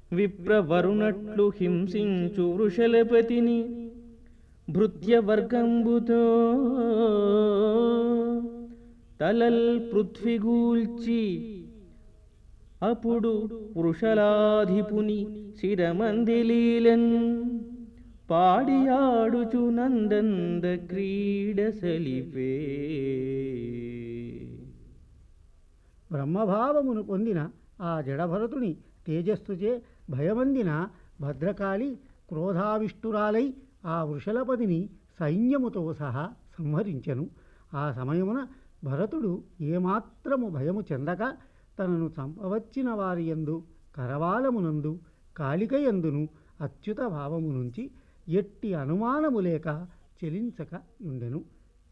విప్రవరునట్లు హింసించు వృషలపతిని భృత్యవర్గంబుతో తలల్ పృథ్విగూల్చి అప్పుడు వృషలాధిపుని శిరమందిలీలన్ పాడియాడుచు నందంద క్రీడ సలిపే బ్రహ్మభావమును పొందిన ఆ జడభరతుని తేజస్సుచే భయమందిన భద్రకాళి క్రోధావిష్టురాలై ఆ వృషలపతిని సైన్యముతో సహా సంహరించెను ఆ సమయమున భరతుడు ఏమాత్రము భయము చెందక తనను చంపవచ్చిన వారి యందు కరవాలమునందు కాళికయందును అచ్యుత భావము నుంచి ఎట్టి అనుమానము లేక చెలించక ఉండెను